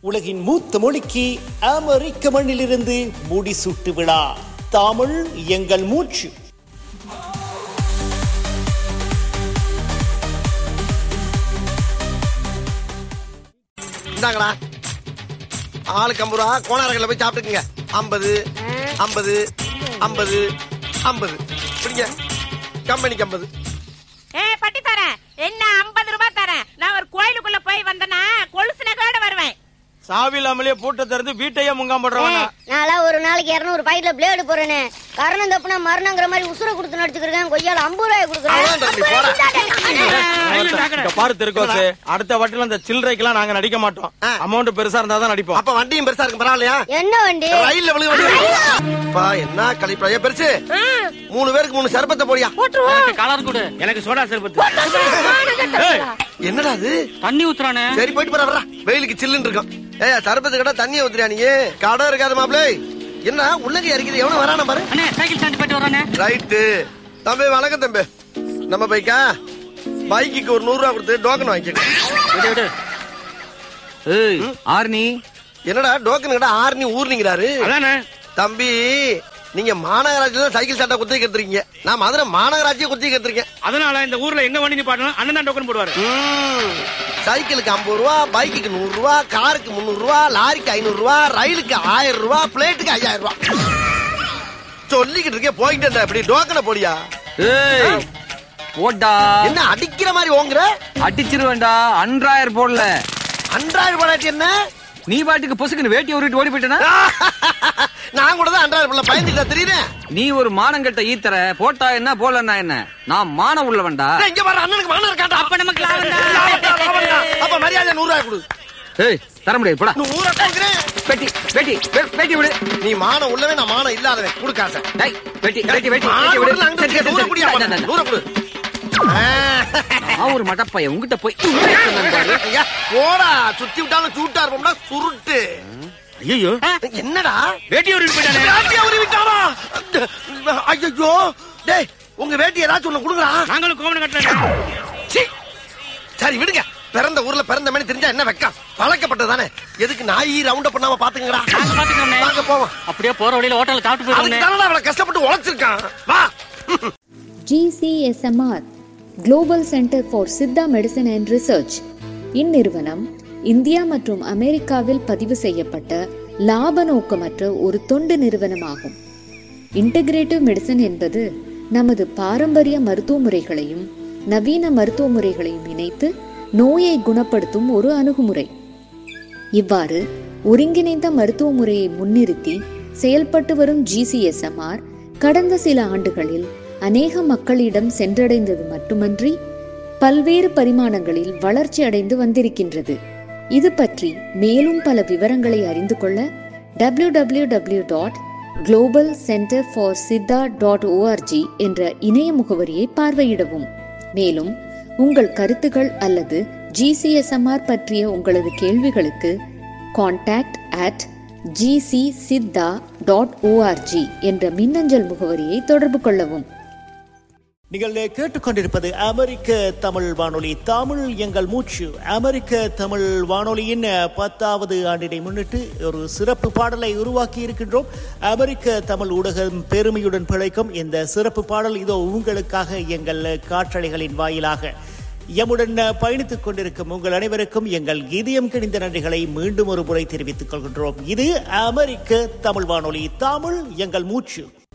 உலகின் மூத்த மொழிக்கு அமெரிக்க மண்ணிலிருந்து முடிசூட்டு விழா தமிழ் எங்கள் மூச்சு இந்தாங்களா ஆளுக்கு ஐம்பது ரூபா கோணாரங்களில் போய் சாப்பிட்டுக்குங்க ஐம்பது ஐம்பது ஐம்பது ஐம்பது பிடிங்க கம்பெனிக்கு ஐம்பது ஏ பட்டி தரேன் என்ன ஐம்பது ரூபாய் தரேன் நான் ஒரு கோயிலுக்குள்ள போய் வந்தனா கொலுசு நகையோட வருவேன் சாவி இல்லாமலே பூட்டை திறந்து வீட்டையே முங்காம் போடுறவங்க நான்லாம் ஒரு நாளைக்கு இருநூறு பாக்கெட்ல பிளேடு போறேனே கரணம் தப்புனா மரணங்கிற மாதிரி உசுர கொடுத்து நடிச்சுக்கிறேன் கொய்யால ஐம்பது ரூபாய் அவ்வளவுதான் தம்பி, போடா. கொடுக்குறேன் இங்க பாரு திருக்கோசு அடுத்த வாட்டில இந்த சில்லறைக்கெல்லாம் நாங்க நடிக்க மாட்டோம் ஆ. அமௌண்ட் பெருசா இருந்தா தான் நடிப்போம் அப்ப வண்டியும் பெருசா இருக்கு பரவாயில்லையா என்ன வண்டி ரயில்ல விழுக வண்டி அப்பா என்ன கழிப்பா பெருசு மூணு பேருக்கு மூணு சர்பத்தை போடியா எனக்கு கலர் கொடு எனக்கு சோடா சர்பத்து ஏய், என்னடா அது தண்ணி ஊத்துறானே சரி போயிட்டு போற வர்றா வெயிலுக்கு சில்லுன்னு இருக்கும் ஏய் சர்பத்து கடை தண்ணியை ஊத்துறியா நீ கடை இருக்காது மாப்பிளே என்ன உள்ளங்க இறக்கிது எவனும் வரான பாரு அண்ணே சைக்கிள் சாண்டி போயிட்டு வரானே ரைட்டு தம்பி வணக்கம் தம்பி நம்ம பைக்கா பைக்குக்கு ஒரு நூறு ரூபா கொடுத்து டோக்கன் வாங்கிக்க விடு விடு ஏய் ஆர்னி என்னடா டோக்கன் கிட்ட ஆறுனி ஊர்னிங்கிறாரு அதானே தம்பி நீங்க மாநகராட்சியில தான் சைக்கிள் சட்டை குத்தி கத்துறீங்க நான் மதுரை மாநகராட்சியை குத்தி கத்துருக்கேன் அதனால இந்த ஊர்ல எங்க வண்டி நிப்பாட்டணும் அண்ணன் தான் டோக்கன் போடுவாரு சைக்கிளுக்கு ஐம்பது ரூபா பைக்குக்கு நூறு ரூபா காருக்கு முந்நூறு ரூபா லாரிக்கு ஐநூறு ரூபா ரயிலுக்கு ஆயிரம் ரூபா பிளேட்டுக்கு ஐயாயிரம் ரூபா சொல்லிக்கிட்டு இருக்கேன் போயிட்டு இருந்தேன் இப்படி டோக்கனை போடியா ஏய் போட்டா என்ன அடிக்கிற மாதிரி ஓங்குற அடிச்சிருவேன்டா அன்றாயர் போடல அன்றாயிரம் ரூபாய் என்ன நீ பாட்டுக்கு பொசுக்குன்னு வேட்டி உருட்டு ஓடி போயிட்டனா நான் கூட தான் அன்றாயிரம் ரூபாய் பயந்துட்டா தெரியுறேன் நீ ஒரு மானங்கட்ட ஈத்தர போட்டா என்ன போலன்னா என்ன நான் மானம் உள்ளவன்டா இங்க வர அண்ணனுக்கு மனம் இருக்காண்டா அப்ப நமக்கு லாபம் தான். லாபம்டா, லாபம்டா. அப்ப மரியாதை நூறு ரூபாய் கொடு ஏய் தர முடியாது போடா நூறு ரூபாய் கொடுக்குறேன். பெட்டி பெட்டி பெ- பெட்டி விடு நீ மானம் உள்ளவே நான் மானம் இல்லாதவன் கொடுக்காச டேய் பெட்டி பெட்டி பெட்டி பெட்டி விடு சரி, சரி, சரி, நூறு சரி. குடியா இந்தா, இந்தா, இந்தா. நூறு கொடு ஆ. நான் ஒரு மடப்பைய உங்ககிட்ட போய் சொன்னேன் பாரு. ஐயா, போடா சுத்தி விட்டாலும் சூட்டா இருப்போம்னா சுருட்டு ஐயோ என்னடா வேட்டி ஒரு போயிட்டானே வேட்டியை உருவிட்டானா? ஐயையோ டேய் உங்க வேட்டி ஏதாச்சும் ஒண்ணு கொடுங்கடா நாங்களும் கோவணம் கட்டுறேன் சீ. சரி விடுங்க பிறந்த ஊர்ல பிறந்த மாதிரி தெரிஞ்சா என்ன வெக்கம் பழக்கப்பட்டதானே எதுக்கு நாய் ரவுண்ட பண்ணாம பாத்துக்கங்கடா நாங்க பாத்துக்கிறோம்ண்ணே. வாங்க போவோம் அப்படியே போற வழியில ஹோட்டல்ல சாப்பிட்டு அதுக்கு போயிடுவோம் தானடா அவளை கஷ்டப்பட்டு உழைச்சிருக்கான் வா GCSMR Global Center for Siddha medicine and research இந்நிறுவனம் இந்தியா மற்றும் அமெரிக்காவில் பதிவு செய்யப்பட்ட லாப நோக்கமற்ற ஒரு தொண்டு நிறுவனமாகும் இன்டகிரேட்டிவ் மெடிசன் என்பது நமது பாரம்பரிய மருத்துவ முறைகளையும் நவீன மருத்துவ முறைகளையும் இணைத்து நோயை குணப்படுத்தும் ஒரு அணுகுமுறை இவ்வாறு ஒருங்கிணைந்த மருத்துவ முறையை முன்னிறுத்தி செயல்பட்டு வரும் ஜிசிஎஸ்எம்ஆர் கடந்த சில ஆண்டுகளில் அநேக மக்களிடம் சென்றடைந்தது மட்டுமன்றி பல்வேறு பரிமாணங்களில் வளர்ச்சி அடைந்து வந்திருக்கின்றது இது பற்றி மேலும் பல விவரங்களை அறிந்து கொள்ள W W W dot global center for Siddha dot ORG என்ற இணைய முகவரியை பார்வையிடவும் மேலும் உங்கள் கருத்துகள் அல்லது ஜிசிஎஸ்எம்ஆர் பற்றிய உங்களது கேள்விகளுக்கு contact at GC Siddha dot ORG என்ற மின்னஞ்சல் முகவரியை தொடர்பு கொள்ளவும் நீங்கள் கேட்டுக்கொண்டிருப்பது அமெரிக்க தமிழ் வானொலி தமிழ் எங்கள் மூச்சு அமெரிக்க தமிழ் வானொலியின் பத்தாவது ஆண்டினை முன்னிட்டு ஒரு சிறப்பு பாடலை உருவாக்கி இருக்கின்றோம் அமெரிக்க தமிழ் ஊடகம் பெருமையுடன் பிழைக்கும் இந்த சிறப்பு பாடல் இதோ உங்களுக்காக எங்கள் காற்றலைகளின் வாயிலாக எம்முடன் பயணித்துக் கொண்டிருக்கும் உங்கள் அனைவருக்கும் எங்கள் இதயம் கிணிந்த நன்றிகளை மீண்டும் ஒரு முறை தெரிவித்துக் கொள்கின்றோம் இது அமெரிக்க தமிழ் வானொலி தமிழ் எங்கள் மூச்சு